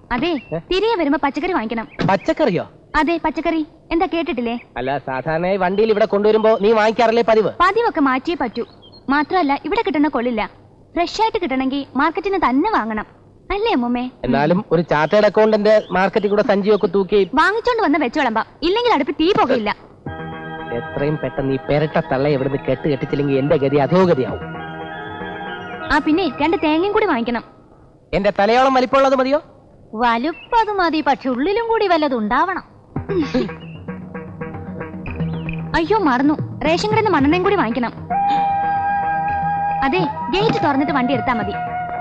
അതെ തിരികെ വരുമ്പോ പച്ചക്കറി വാങ്ങിക്കണം പച്ചക്കറിയോ അതെ പച്ചക്കറി എന്താ കേട്ടിട്ടില്ലേ അല്ല സാധാരണയായി വണ്ടിയിൽ ഇവിടെ കൊണ്ടുവരുമ്പോ നീ വാങ്ങിക്കാറില്ലേ പതിവ് പതിവൊക്കെ മാറ്റിയേ പറ്റൂ മാത്രമല്ല ഇവിടെ കിട്ടുന്ന കൊള്ളില്ല ഫ്രഷ് ആയിട്ട് കിട്ടണമെങ്കിൽ മാർക്കറ്റിൽ നിന്ന് തന്നെ വാങ്ങണം അല്ലേ അമ്മൂമ്മേ എന്നാലും ഒരു ചാർട്ടേഡ് അക്കൗണ്ടന്റ് മാർക്കറ്റിൽ കൂടെ സഞ്ചിയൊക്കെ തൂക്കി വാങ്ങിച്ചോണ്ട് വന്ന് വെച്ചോളമ്പ ഇല്ലെങ്കിൽ അടുപ്പ് തീ പുകയില്ല എത്രയും പെട്ടെന്ന് ഈ പെരട്ട തള്ള ഇവിടുന്ന് കെട്ട് കെട്ടിച്ചില്ലെങ്കിൽ എന്റെ ഗതി അധോഗതിയാവും ആ പിന്നെ രണ്ട് തേങ്ങയും കൂടി വാങ്ങിക്കണം എന്റെ തലയോളം വലിപ്പമുള്ളത് മതിയോ വലുപ്പത് മതി പക്ഷെ ഉള്ളിലും കൂടി വല്ലതും ഉണ്ടാവണം അയ്യോ മറന്നു റേഷൻ കടന്ന് മണ്ണെണ്ണയും കൂടി വാങ്ങിക്കണം അതെ ഗേറ്റ് തുറന്നിട്ട് വണ്ടി എടുത്താ മതി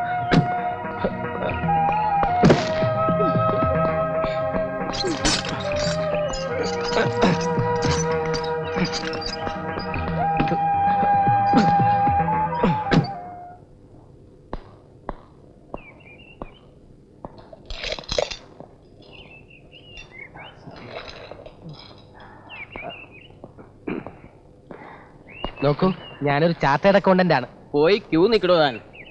നോക്കൂ ഞാനൊരു ചാർട്ടേഡ് അക്കൗണ്ടന്റ് ആണ് പോയി ക്യൂ നിൽക്കണോ താൻ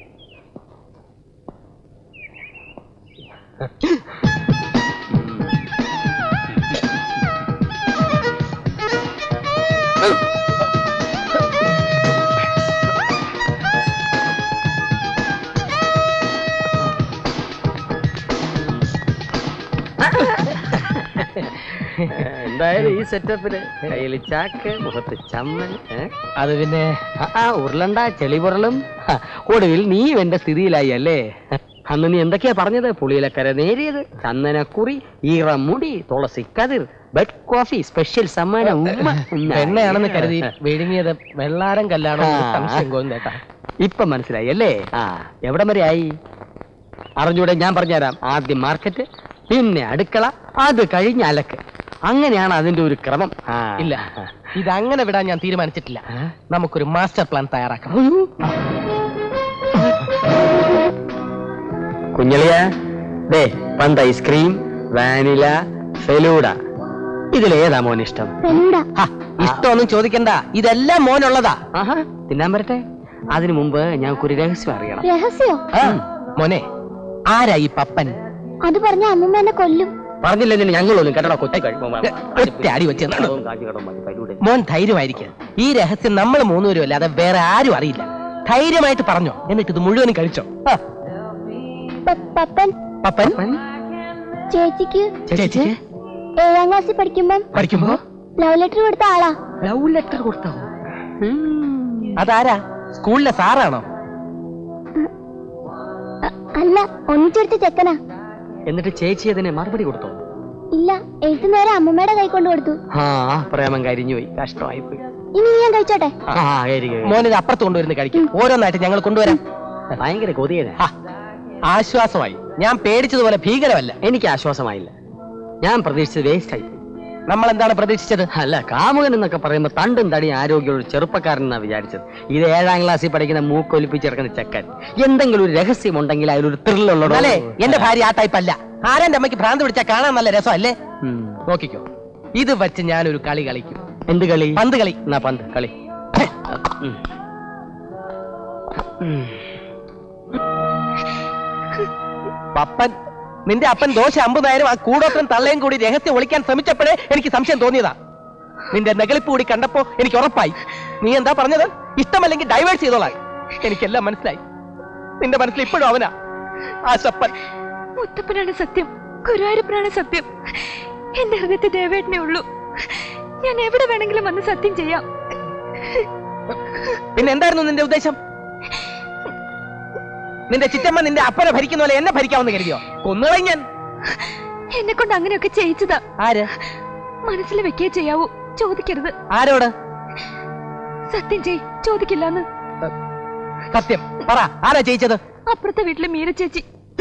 എന്തായാലും ഈ സെറ്റപ്പില് കയ്യിൽ ചാക്ക് മുഖത്ത് ചമ്മൻ ഏ? അത് പിന്നെ ആ, ആ ഉരുളണ്ട ചെളി പുരളും ഹ, ഒടുവിൽ നീ എന്റെ സ്ഥിതിയിലായി അല്ലേ അന്ന് നീ എന്തൊക്കെയാ പറഞ്ഞത് പുളിയിലക്കര നേരിയത് ചന്ദനക്കുറി ഈറമുടി തുളസി കതിർ ബെഡ് കോഫി സ്പെഷ്യൽ സമ്മാനം ഉമ്മ. എണ്ണയാണെന്ന് കരുതി വിഴുങ്ങിയത് വെള്ളാരം കല്ലാണോ എന്ന് ആ. സംശയം കോന്നേട്ടാ ഇപ്പൊ മനസ്സിലായി അല്ലേ ആ എവിടം വരെ ആയി അറിഞ്ഞൂടെ ഞാൻ പറഞ്ഞുതരാം ആദ്യം മാർക്കറ്റ് പിന്നെ അടുക്കള അത് കഴിഞ്ഞ് അലക്ക് അങ്ങനെയാണ് അതിന്റെ ഒരു ക്രമം ആ. ഇല്ല ഇത് അങ്ങനെ വിടാൻ ഞാൻ തീരുമാനിച്ചിട്ടില്ല ആ? നമുക്കൊരു മാസ്റ്റർ പ്ലാൻ തയ്യാറാക്കണം കുഞ്ഞളിയ ദേ പന്ത് ഐസ്ക്രീം വാനില ഫെലൂഡ ഇതിലേതാ മോൻ ഇഷ്ടം ഹ, ഇഷ്ടമൊന്നും ചോദിക്കണ്ട ഇതെല്ലാം മോനുള്ളതാ ആഹാ തിന്നാൻ വരട്ടെ അതിനു മുമ്പ് ഞങ്ങൾക്കൊരു രഹസ്യം അറിയണം രഹസ്യോ ആ, മോനെ ആരാ ഈ പപ്പൻ അത് പറഞ്ഞ അമ്മൂമ്മ എന്നെ കൊല്ലും പറഞ്ഞില്ലേ നിന്നെ ഞങ്ങളൊന്നും കേട്ടോ കൊച്ചു ഒറ്റ അടി വെച്ച് തന്നു. മോൻ ധൈര്യമായിരിക്കുക ഈ രഹസ്യം നമ്മൾ മൂന്നുപേരും അല്ലാതെ വേറെ ആരും അറിയില്ല ധൈര്യമായിട്ട് പറഞ്ഞോ എന്നിട്ട് ഇത് മുഴുവനും കഴിച്ചോ ആ, പ- പപ്പൻ പപ്പൻ ചേച്ചിക്ക് ചേച്ചി ഏഴാം ക്ലാസ്സിൽ പഠിക്കുമ്പം പഠിക്കുമ്പോ ലവ് ലെറ്റർ കൊടുത്ത ആളാ ലവ് ലെറ്റർ കൊടുത്തോ അതാരാ സ്കൂളിലെ സാറാണോ അ- അല്ല ഒന്നിച്ചെടുത്ത ചെക്കനാ എന്നിട്ട് ചേച്ചി അതിന് മറുപടി കൊടുത്തോ ഇല്ല എഴുത്തു നേരെ അമ്മൂമ്മയുടെ കൈ കൊണ്ട് കൊടുത്തു ആ പ്രേമം കരിഞ്ഞു പോയി കഷ്ടമായി പോയി ഇനി ഞാൻ കഴിച്ചോട്ടെ ആ കരി, കരി. മോൻ ഇത് അപ്പുറത്ത് കൊണ്ടുവരുന്ന കഴിക്കും ഓരോന്നായിട്ട് ഞങ്ങൾ കൊണ്ടുവരാം ഭയങ്കര കൊതിയനെ ഹ, ആശ്വാസമായി ഞാൻ പേടിച്ചതുപോലെ ഭീകരമല്ല എനിക്ക് ആശ്വാസമായില്ല ഞാൻ പ്രതീക്ഷിച്ചത് വേസ്റ്റ് ആയി പോയി. നമ്മൾ എന്താണ് പ്രതീക്ഷിച്ചത് അല്ല കാമുകൻ എന്നൊക്കെ പറയുമ്പോ തണ്ടും തടി ആരോഗ്യമുള്ള ഒരു ചെറുപ്പക്കാരൻ എന്നാ വിചാരിച്ചത് ഇത് ഏഴാം ക്ലാസ്സിൽ പഠിക്കുന്ന മൂക്കൊലിപ്പിച്ചിറക്കുന്ന ചെക്കൻ എന്തെങ്കിലും ഒരു രഹസ്യം ഉണ്ടെങ്കിൽ അതിലൊരു ത്രില്ലുള്ളടോ അല്ലേ എന്റെ ഭാര്യ ആ ടൈപ്പ് അല്ല ആരെന്റെ അമ്മയ്ക്ക് ഭ്രാന്ത് പിടിച്ചാൽ കാണാൻ നല്ല രസമല്ലേ ഉം. നോക്കിക്കോ ഇത് വെച്ച് ഞാനൊരു കളി കളിക്കും എന്ത് കളി പന്ത് കളി എന്നാ പന്ത് കളി ഉം. ഉം. പപ്പൻ നിന്റെ അപ്പൻ ദോശ അമ്പതായിരം ആ കൂടോത്രം തള്ളയും കൂടി രഹസ്യം ഒളിക്കാൻ ശ്രമിച്ചപ്പോഴേ എനിക്ക് സംശയം തോന്നിയതാ നിന്റെ നെകളിപ്പ് കൂടി കണ്ടപ്പോ എനിക്ക് ഉറപ്പായി നീ എന്താ പറഞ്ഞത് ഇഷ്ടമല്ലെങ്കിൽ ഡൈവേഴ്സ് ചെയ്തോളാം എനിക്കെല്ലാം മനസ്സിലായി നിന്റെ മനസ്സിൽ ഇപ്പോഴും അവനാ ആ ശപ്പൻ മുത്തപ്പനാണ് സത്യം ഗുരുവായൂരപ്പനാണ് സത്യം എന്റെ ഹൃദയത്തിൽ ദേവേട്ടനേ ഉള്ളൂ ഞാൻ എവിടെ വേണമെങ്കിലും വന്ന് സത്യം ചെയ്യാം പിന്നെ എന്തായിരുന്നു നിന്റെ ഉദ്ദേശം നിന്റെ ചിറ്റമ്മ നിന്റെ അപ്പനെ ഭരിക്കുന്ന പോലെ എന്നെ ഭരിക്കാമെന്ന് കരുതിയോ കൊന്നുകളയും ഞാൻ എന്നെ കൊണ്ട് അങ്ങനെയൊക്കെ ചെയ്യിച്ചതാ ആര് മനസ്സിൽ വെക്കേ ചെയ്യാവൂ ചോദിക്കരുത് ആരോട് സത്യം ചെയ് ചോദിക്കില്ലാന്ന് സത്യം പറ ആരാ ജയിച്ചത് അപ്പുറത്തെ വീട്ടിലെ മീര ചേച്ചി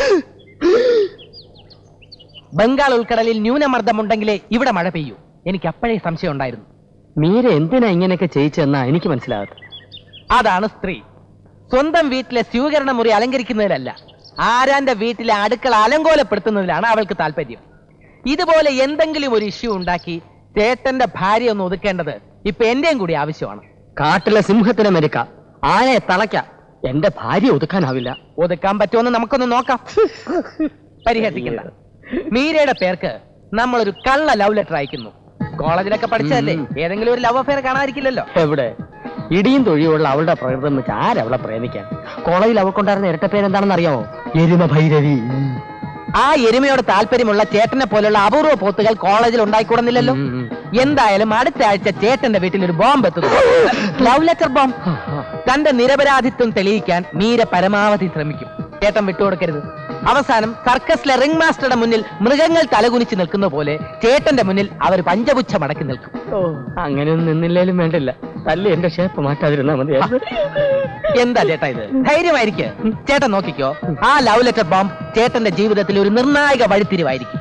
ബംഗാൾ ഉൾക്കടലിൽ ന്യൂനമർദ്ദമുണ്ടെങ്കിലേ ഇവിടെ മഴ പെയ്യൂ എനിക്ക് അപ്പോഴേ സംശയം ഉണ്ടായിരുന്നു മീര എന്തിനാ ഇങ്ങനെയൊക്കെ ചെയ്യിച്ചെന്നാ എനിക്ക് മനസ്സിലാകാത്ത അതാണ് സ്ത്രീ സ്വന്തം വീട്ടിലെ സ്വീകരണ മുറി അലങ്കരിക്കുന്നതിലല്ല ആരാന്റെ വീട്ടിലെ അടുക്കള അലങ്കോലപ്പെടുത്തുന്നതിലാണ് അവൾക്ക് താല്പര്യം ഇതുപോലെ എന്തെങ്കിലും ഒരു ഇഷ്യൂ ഉണ്ടാക്കി ചേട്ടന്റെ ഭാര്യ ഒന്ന് ഒതുക്കേണ്ടത് ഇപ്പൊ എന്റെയും കൂടി ആവശ്യമാണ് കാട്ടിലെ സിംഹത്തിനെ മെരുക്ക ആനയെ തളയ്ക്ക എന്റെ ഭാര്യ ഒതുക്കാനാവില്ല ഒതുക്കാൻ പറ്റുമെന്ന് നമുക്കൊന്ന് നോക്കാം പരിഹസിക്കണ്ട മീരയുടെ പേർക്ക് നമ്മളൊരു കള്ള ലവ് ലെറ്റർ അയക്കുന്നു കോളേജിലൊക്കെ പഠിച്ചതല്ലേ ഉം. ഏതെങ്കിലും ഒരു ലവ് അഫെയർ കാണാതിരിക്കില്ലല്ലോ എവിടെ ഇടിയും തൊഴിയുള്ള അവളുടെ പ്രകൃതം വെച്ച് ആരവളെ പ്രേമിക്കാൻ കോളേജിൽ അവൾക്കുണ്ടായിരുന്ന ഇരട്ട പേരെന്താണെന്ന് അറിയാമോ എരുമ ഭൈരവി ആ എരുമയോട് താല്പര്യമുള്ള ചേട്ടനെ പോലുള്ള അപൂർവ പോത്തുകൾ കോളേജിൽ ഉണ്ടായിക്കൂടുന്നില്ലല്ലോ ഉം, ഉം. എന്തായാലും അടുത്ത ആഴ്ച ചേട്ടന്റെ വീട്ടിൽ ഒരു ബോംബ് എത്തുന്നു ലവ് ലെറ്റർ ബോംബ് തന്റെ നിരപരാധിത്വം തെളിയിക്കാൻ മീര പരമാവധി ശ്രമിക്കും ചേട്ടൻ വിട്ടുകൊടുക്കരുത് അവസാനം സർക്കസിലെ റിംഗ് മാസ്റ്ററുടെ മുന്നിൽ മൃഗങ്ങൾ തലകുനിച്ച് നിൽക്കുന്ന പോലെ ചേട്ടന്റെ മുന്നിൽ അവർ പഞ്ചപുച്ഛ മടക്കി നിൽക്കും ഓ അങ്ങനെയൊന്നും നിന്നില്ലേലും വേണ്ടില്ല തല്ലി എന്റെ ഷേപ്പ് മാറ്റാതിരുന്നാ മതി എന്താ ചേട്ടാ ഇത് ധൈര്യമായിരിക്കെ ചേട്ടൻ നോക്കിക്കോ ആ ലവ് ലെറ്റർ ബോംബ് ചേട്ടന്റെ ജീവിതത്തിൽ ഒരു നിർണായക വഴിത്തിരിവായിരിക്കും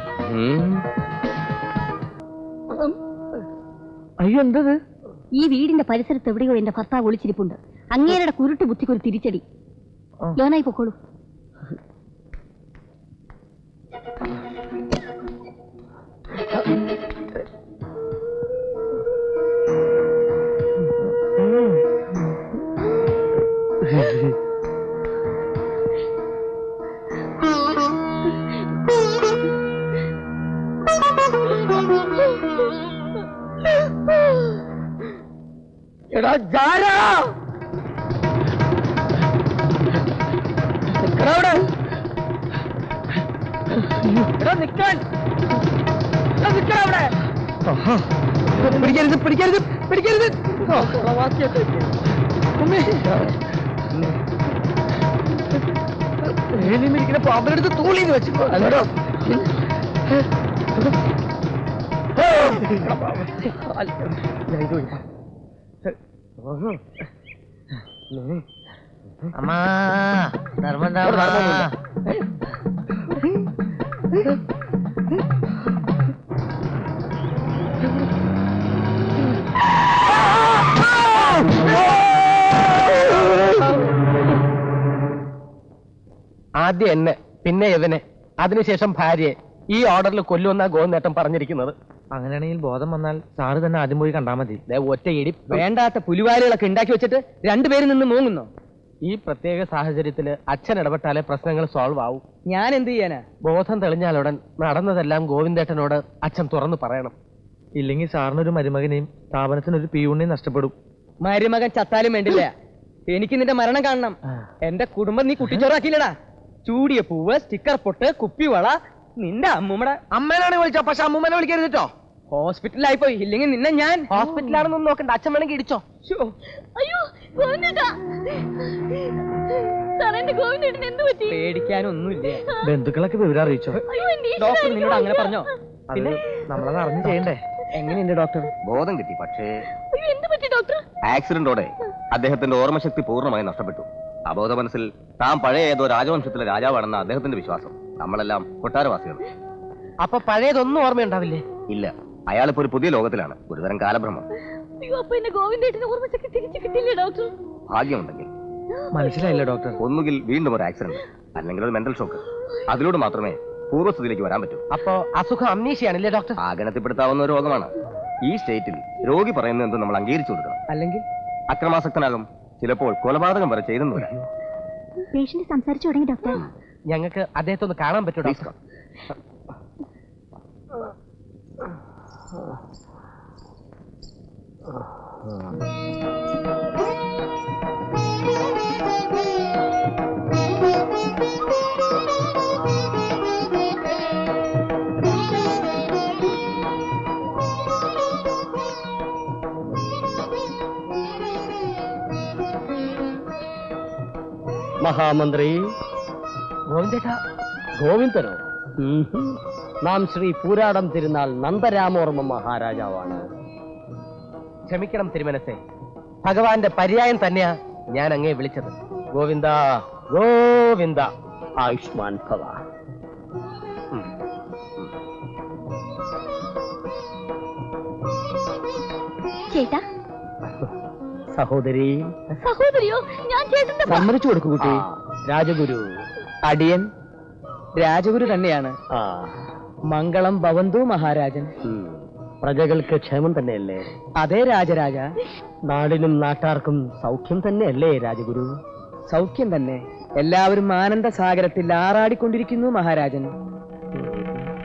അയ്യോ എന്തത് ഈ വീടിന്റെ പരിസരത്ത് എവിടെയോ എന്റെ ഭർത്താവ് ഒളിച്ചിരിപ്പുണ്ട് അങ്ങേരുടെ കുരുട്ട് ബുദ്ധിക്കൊരു തിരിച്ചടി ലോനായി പൊക്കോളൂ എടാ ജാരാ നിക്കടാ അവിടെ. എടാ നിക്കാൻ എടാ നിക്കടാ അവിടെ. പിടിക്കരുത് പിടിക്കരുത് പിടിക്കരുത് ഓ, കളവാക്കിയൊക്കെ. ഉമ്മേ. ഏലിമിരിക്കുന്ന പാമ്പിനെടുത്ത് തൂളിന്ന് വെച്ചു അല്ലടോ. അമ്മാ ധർമ്മണ്ടാ ഇവിടെ ധർമ്മമൊന്നുമില്ല. ആദ്യം എന്നെ പിന്നെ ഇവനെ അതിനുശേഷം ഭാര്യയെ ഈ ഓർഡറിൽ കൊല്ലുമെന്നാ ഗോവിന്ദേട്ടൻ പറഞ്ഞിരിക്കുന്നത് അങ്ങനെയാണെങ്കിൽ ബോധം വന്നാൽ സാറ് തന്നെ ആദ്യം പോയി കണ്ടാൽ മതി ദേ ഒറ്റ ഇടി വേണ്ടാത്ത പുലിവാലുകളൊക്കെ ഉണ്ടാക്കി വെച്ചിട്ട് രണ്ടുപേരും നിന്ന് മൂങ്ങുന്നോ ഈ പ്രത്യേക സാഹചര്യത്തിൽ അച്ഛൻ ഇടപെട്ടാലേ പ്രശ്നങ്ങൾ സോൾവ് ആവും ഞാൻ എന്ത് ചെയ്യാനാ ബോധം തെളിഞ്ഞാലുടൻ നടന്നതെല്ലാം ഗോവിന്ദേട്ടനോട് അച്ഛൻ തുറന്നു പറയണം ഇല്ലെങ്കിൽ സാറിനൊരു മരുമകനെയും സ്ഥാപനത്തിനൊരു പിയൂണിനെയും നഷ്ടപ്പെടും മരുമകൻ ചത്താലും വേണ്ടില്ല എനിക്ക് നിന്റെ മരണം കാണണം എന്റെ കുടുംബം നീ കുട്ടിച്ചോറാക്കിയില്ലടാ ചൂടിയ പൂവ് സ്റ്റിക്കർ പൊട്ട് കുപ്പിവള നിന്റെ അമ്മൂമ്മടെ അമ്മേനാണ് വിളിച്ചോ പക്ഷെ അമ്മൂമ്മനെ വിളിക്കരുത് കേട്ടോ ഹോസ്പിറ്റലായി പോയി ഇല്ലെങ്കിൽ നിന്നെ ഞാൻ ഹോസ്പിറ്റലാണെന്നൊന്നും നോക്കണ്ട അച്ഛൻ വേണമെങ്കിൽ ഇടിച്ചോ ശ്ശോ. അയ്യോ ഗോവിന്ദേട്ടാ സാർ എന്റെ ഗോവിന്ദേട്ടൻ എന്ത് പറ്റി പേടിക്കാനൊന്നുമില്ല ബന്ധുക്കളൊക്കെ വിവരം അറിയിച്ചോ അയ്യോ എന്റെ ഡോക്ടർ നിന്നോട് അങ്ങനെ പറഞ്ഞോ അത് നമ്മളത് അറിഞ്ഞു ചെയ്യണ്ടേ എങ്ങനെയുണ്ട് ഡോക്ടർ ബോധം കിട്ടി പക്ഷേ അയ്യോ എന്ത് പറ്റി ഡോക്ടർ ആക്സിഡന്റോടെ അദ്ദേഹത്തിന്റെ ഓർമ്മശക്തി പൂർണ്ണമായി നഷ്ടപ്പെട്ടു അബോധ മനസ്സിൽ താൻ പഴയ ഏതോ രാജവംശത്തിലെ രാജാവാണെന്ന അദ്ദേഹത്തിന്റെ വിശ്വാസം നമ്മളെല്ലാം കൊട്ടാരവാസികൾ അപ്പൊ പഴയതൊന്നും ഓർമ്മയുണ്ടാവില്ലേ ഇല്ല അയാളിപ്പോ ഒരു പുതിയ ലോകത്തിലാണ് ഒരുതരം കാലഭ്രമം അയ്യോ അപ്പൊ എന്റെ ഗോവിന്ദേട്ടന് ഓർമ്മശക്തി തിരിച്ചു കിട്ടില്ലേ ഡോക്ടർ ഭാഗ്യമുണ്ടെങ്കിൽ മനസ്സിലായില്ല ഡോക്ടർ ഒന്നുകിൽ വീണ്ടും ഒരു ആക്സിഡന്റ് അല്ലെങ്കിൽ ഒരു മെന്റൽ ഷോക്ക് അതിലൂടെ മാത്രമേ പൂർവ്വസ്ഥിതിയിലേക്ക് വരാൻ പറ്റൂ അപ്പൊ അസുഖം അമ്നീഷയാണല്ലേ ഡോക്ടർ ആഗണത്തിൽപ്പെടുത്താവുന്ന ഒരു രോഗമാണ് ഈ സ്റ്റേറ്റിൽ രോഗി പറയുന്നത് എന്തും നമ്മൾ അംഗീകരിച്ചു കൊടുക്കണം അല്ലെങ്കിൽ അക്രമാസക്തനാകും ചിലപ്പോൾ കൊലപാതകം വരെ ചെയ്തെന്ന് വരാം പേഷ്യന്റ് സംസാരിച്ചു തുടങ്ങി ഡോക്ടർ ഞങ്ങൾക്ക് അദ്ദേഹത്തെ ഒന്ന് കാണാൻ പറ്റുമോ Please ഡോക്ടർ മഹാമന്ത്രി ഗോവിന്ദേട്ടാ ഗോവിന്ദനോ ഉം ഹും. നാം ശ്രീ പൂരാടം തിരുനാൾ നന്ദരാമോർമ്മ മഹാരാജാവാണ് ക്ഷമിക്കണം തിരുമനസെ ഭഗവാന്റെ പര്യായം തന്നെയാ ഞാൻ അങ്ങേ വിളിച്ചത് ഗോവിന്ദ ഗോവിന്ദ ആയുഷ്മാൻ ഭവ ചേട്ടാ സഹോദരി സഹോദരിയോ ഞാൻ ചേട്ടന്റെ ഭ- സമ്മതിച്ചു കൊടുക്കൂ കുട്ടി രാജഗുരു അടിയൻ രാജഗുരു തന്നെയാണ് ആ മംഗളം ഭവന്തു മഹാരാജൻ ഉം. പ്രജകൾക്ക് ക്ഷേമം തന്നെയല്ലേ അതേ രാജരാജ നാടിനും നാട്ടാർക്കും സൗഖ്യം തന്നെയല്ലേ രാജഗുരു സൗഖ്യം തന്നെ എല്ലാവരും ആനന്ദ സാഗരത്തിൽ ആറാടിക്കൊണ്ടിരിക്കുന്നു മഹാരാജൻ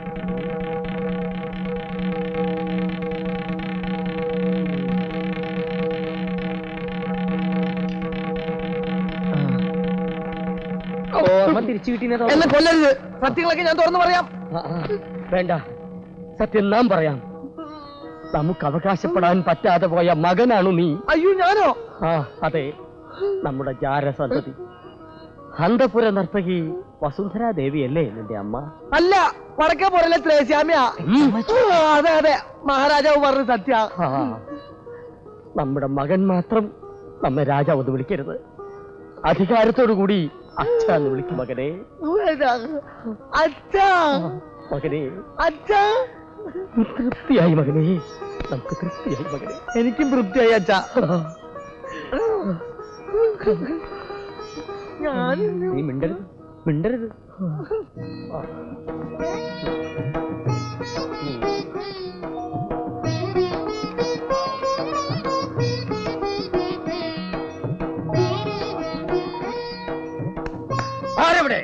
തിരിച്ചു കിട്ടിയെന്ന് എന്നെ തോന്നുന്നു. കൊല്ലരുത് സത്യങ്ങളൊക്കെ ഞാൻ തുറന്നു പറയാം ആ, ആ, വേണ്ട സത്യം നാം പറയാം നമുക്ക് അവകാശപ്പെടാൻ പറ്റാതെ പോയ മകനാണു നീ അയ്യോ ഞാനോ ആ അതെ നമ്മുടെ ജാരസന്തതി അന്തപുര നർത്തകി വസുന്ധരാ ദേവിയല്ലേ നിന്റെ അമ്മ അല്ല വടക്കേ പോരല്ലേ ത്രേസ്യാമ്യ അതെ അതെ മഹാരാജാവ് പറഞ്ഞ സത്യ ആ, നമ്മുടെ മകൻ മാത്രം നമ്മെ രാജാവ് എന്ന് വിളിക്കരുത് അധികാരത്തോടു കൂടി അച്ഛ എന്ന് വിളിക്കും മകനെ അച്ഛാ മകനെ അച്ഛാ തൃപ്തിയായി മകനെ നമുക്ക് തൃപ്തിയായി മകനെ എനിക്കും തൃപ്തിയായി അച്ഛാ ഞാൻ നീ മിണ്ടരുത് മിണ്ടരുത് ആരെവിടെ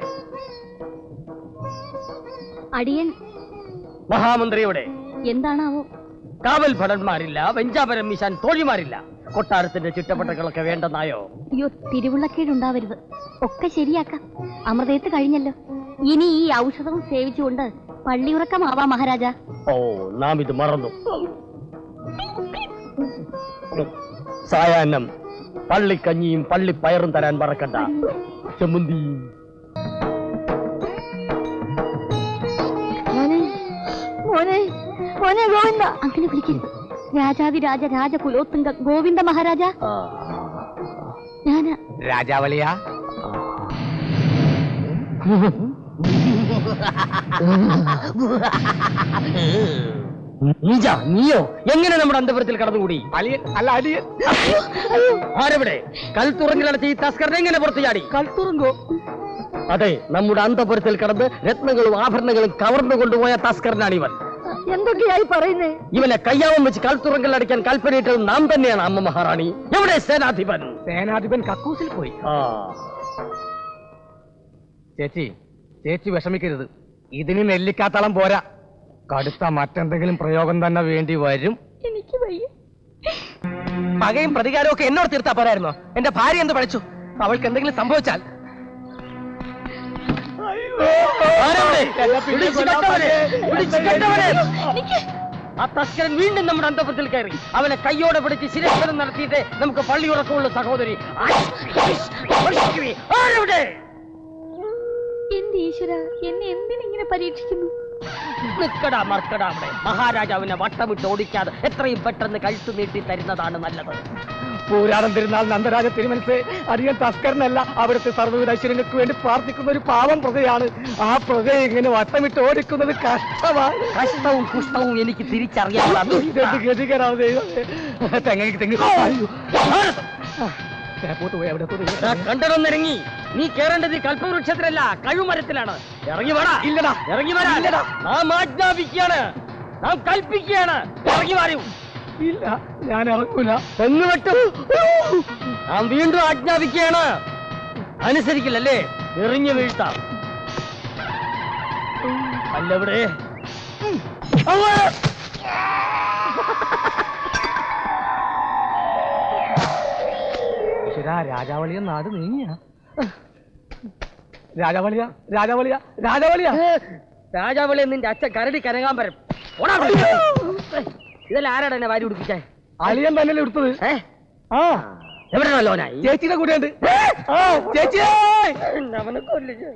അടിയൻ മഹാമന്ത്രി എവിടെ എന്താണാവോ കാവൽ ഭടന്മാരില്ല വെഞ്ചാപരം വീശാൻ തോഴിമാരില്ല കൊട്ടാരത്തിന്റെ ചുറ്റപ്പട്ടകളൊക്കെ വേണ്ടെന്നായോ അയ്യോ തിരുവുള്ളക്കേടുണ്ടാവരുത് ഒക്കെ ശരിയാക്കാം അമൃതയത്ത് കഴിഞ്ഞല്ലോ ഇനി ഈ ഔഷധവും സേവിച്ചുകൊണ്ട് പള്ളിയുറക്കമാവാ മഹാരാജ ഓ നാം ഇത് മറന്നു സായാഹ്നം പള്ളിക്കഞ്ഞിയും പള്ളിപ്പയറും തരാൻ മറക്കണ്ട ചമ്മന്തിയും മോനെ മോനെ മോനെ ഗോവിന്ദ അങ്ങനെ വിളിക്കരുത് രാജാതിരാജ രാജകുലോത്തുങ്ക ഗോവിന്ദ മഹാരാജ ആ, ഞാന് രാജാവളിയാ നീജ നീയോ എങ്ങനെ നമ്മുടെ അന്തപുരത്തിൽ കടന്നുകൂടി അലിയൻ അല്ല അലിയൻ ആരെവിടെ കൽത്തുറങ്ങിലടച്ച് ഈ തസ്കരനെ എങ്ങനെ പുറത്തു ചാടി കൽത്തുറങ്കോ അതെ നമ്മുടെ അന്തപുരത്തിൽ കടന്ന് രത്നങ്ങളും ആഭരണങ്ങളും കവർന്നു കൊണ്ടുപോയ തസ്കരനാണ് ഇവൻ എന്തൊക്കെയായി പറയുന്നേ ഇവനെ കയ്യാവം വെച്ച് കൽത്തുറങ്കൽ അടിക്കാൻ കൽപ്പനയിട്ടത് നാം തന്നെയാണ് അമ്മ മഹാറാണി എവിടെ സേനാധിപൻ സേനാധിപൻ കക്കൂസിൽ പോയി ആ ചേച്ചി ചേച്ചി വിഷമിക്കരുത് ഇതിന് നെല്ലിക്കാത്തളം പോരാ കടുത്ത മറ്റെന്തെങ്കിലും പ്രയോഗം തന്നെ വേണ്ടി വരും എനിക്ക് വയ്യ പകയും പ്രതികാരവും ഒക്കെ എന്നോട് തീർത്താ പോരായിരുന്നോ എന്റെ ഭാര്യ എന്ത് പഠിച്ചു അവൾക്ക് എന്തെങ്കിലും സംഭവിച്ചാൽ ആരവിടെ? പിടിച്ച് കെട്ടവനെ! പിടിച്ച് കെട്ടവനെ! ആ തസ്കരൻ വീണ്ടും നമ്മുടെ അന്തപുരത്തിൽ കയറി അവനെ കയ്യോടെ പിടിച്ച് ശിരസ്കരം നടത്തിയിട്ട് നമുക്ക് പള്ളി ഉറക്കമുള്ള സഹോദരി ആരവിടെ എന്റെ ഈശ്വര എന്നെ എന്തിനിങ്ങനെ പരീക്ഷിക്കുന്നു നിക്കടാ മർക്കടാ അവിടെ മഹാരാജാവിനെ വട്ടമിട്ട് ഓടിക്കാതെ എത്രയും പെട്ടെന്ന് കഴുത്ത് നീട്ടി തരുന്നതാണ് നല്ലത് പൂരാടം തിരുനാൾ നന്ദരാജ തിരുമനസ് അധികം തസ്കരനല്ല അവിടുത്തെ സർവ്വവിധ ഐശ്വര്യങ്ങൾക്ക് വേണ്ടി പ്രാർത്ഥിക്കുന്ന ഒരു പാവം പ്രജയാണ് ആ പ്രജയെ ഇങ്ങനെ വട്ടമിട്ട് ഓടിക്കുന്നത് കഷ്ടമാണ് കഷ്ടവും പുഷ്ടവും എനിക്ക് തിരിച്ചറിയാനുള്ള ഇതെന്ത് ഗതികരാണ് ദൈവമേ. തെങ്ങയ്ക്ക് തെങ്ങ് അയ്യോ. തേപ്പോട്ട് പോയി അവിടെ പോയി. കണ്ടതൊന്നിറങ്ങി നീ കേറേണ്ടത് ഈ കൽപ്പവൃക്ഷത്തിലല്ല കഴിവുമരത്തിലാണ് ഇറങ്ങി വേടാ ഇല്ലടാ ഇറങ്ങി വരാ ഇല്ലടാ. നാം ആജ്ഞാപിക്കുകയാണ് നാം കൽപ്പിക്കുകയാണ് ഇറങ്ങി വരൂ ഇല്ല ഞാൻ ഇറങ്ങൂല തെങ്ങ് വെട്ടും നാം വീണ്ടും ആജ്ഞാപിക്കുകയാണ് അനുസരിക്കില്ലല്ലേ എറിഞ്ഞു വീഴ്ത്താം അല്ലെവിടെ ഈശ്വരാ രാജാവളിയ നാട് നീങ്ങിയ രാജാവളിയ രാജാവളിയ രാജാവളിയ രാജാവളി നിന്റെ അച്ഛൻ കരടി കനകാമ്പരം ഓടാ അവിടെ. ഇതെല്ലാം ആരാടാ എന്നെ വാരി ഉടുപ്പിച്ചേ അളിയൻ തന്നെയല്ലേ എടുത്തത് ഏ ആ എവിടെ ലോനായി ചേച്ചിയുടെ കൂടെയുണ്ട് ആ ചേച്ചി അവനെ കൊല്ലിച്ചു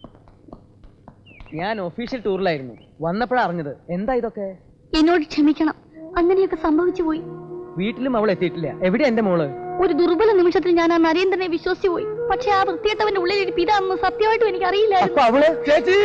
ഞാൻ ഒഫീഷ്യൽ ടൂറിലായിരുന്നു വന്നപ്പോഴാ അറിഞ്ഞത് എന്താ ഇതൊക്കെ എന്നോട് ക്ഷമിക്കണം അങ്ങനെയൊക്കെ സംഭവിച്ചു പോയി വീട്ടിലും അവൾ എത്തിയിട്ടില്ല എവിടെ എന്റെ മോള് ഒരു ദുർബല നിമിഷത്തിൽ ഞാൻ ആ നരേന്ദ്രനെ വിശ്വസിച്ചു പോയി പക്ഷെ ആ വൃത്തിയത്തവന്റെ ഉള്ളിലിരിപ്പ് ഇതാണെന്ന് സത്യമായിട്ടും എനിക്ക് അറിയില്ലായിരുന്നു അപ്പൊ അവള് ചേച്ചി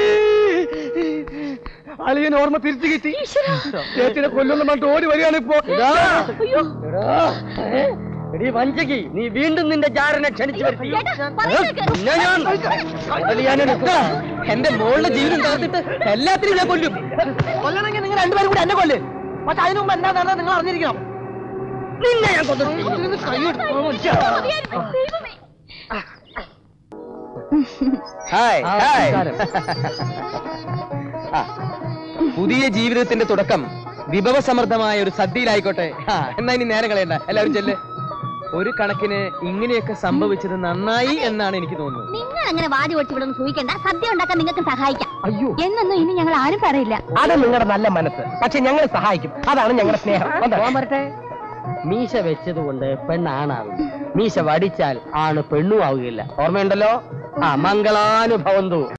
അളിയൻ ഓർമ്മ തിരിച്ചു കിട്ടി ചേച്ചിനെ കൊല്ലുന്ന പറഞ്ഞിട്ട് ഓടി വരികയാണ് ഇപ്പോ അയ്യോ എടീ വഞ്ചകി നീ വീണ്ടും നിന്റെ ജാരനെ ക്ഷണിച്ചു വരുത്തി ചേട്ടാ, പറയുന്നത് നിന്നെ ഞാൻ ബലിയാനെടുക്കും. എന്റെ മോളുടെ ജീവിതം തകർത്തിട്ട് എല്ലാത്തിനും ഞാൻ കൊല്ലും കൊല്ലണമെങ്കിൽ നിങ്ങൾ രണ്ടുപേരും കൂടി എന്നെ കൊല്ല് പക്ഷെ അതിനു മുമ്പ് എന്താ നടന്നത് നിങ്ങൾ അറിഞ്ഞിരിക്കണം നിന്നെ ഞാൻ കൊന്നു മതിയായിരുന്നു, ദൈവമേ. ഹായ് ആ, ഹായ് നമസ്കാരം. ആ, പുതിയ ജീവിതത്തിന്റെ തുടക്കം വിഭവസമൃദ്ധമായ ഒരു സദ്യയിലായിക്കോട്ടെ ആ, എന്നാ ഇനി നേരം കളയണ്ട എല്ലാവരും ചെല്ല് ഒരു കണക്കിന് ഇങ്ങനെയൊക്കെ സംഭവിച്ചത് നന്നായി എന്നാണ് എനിക്ക് തോന്നുന്നത് നിങ്ങൾ അങ്ങനെ വാതി ഒളിച്ച് ഇവിടെ സൂഹിക്കണ്ട സദ്യ ഉണ്ടാക്കാൻ നിങ്ങൾക്ക് സഹായിക്കാം അയ്യോ എന്നൊന്നും ഇനി ഞങ്ങൾ ആരും പറയില്ല അത് നിങ്ങളുടെ നല്ല മനസ്സ് പക്ഷെ ഞങ്ങൾ സഹായിക്കും അതാണ് ഞങ്ങളുടെ സ്നേഹം വന്നോ. പോകാൻ വരട്ടെ മീശ വെച്ചതുകൊണ്ട് പെണ്ണാണാകും മീശ വടിച്ചാൽ ആണ് പെണ്ണും ആവുകയില്ല ഓർമ്മയുണ്ടല്ലോ ആ മംഗളാനുഭവന്തു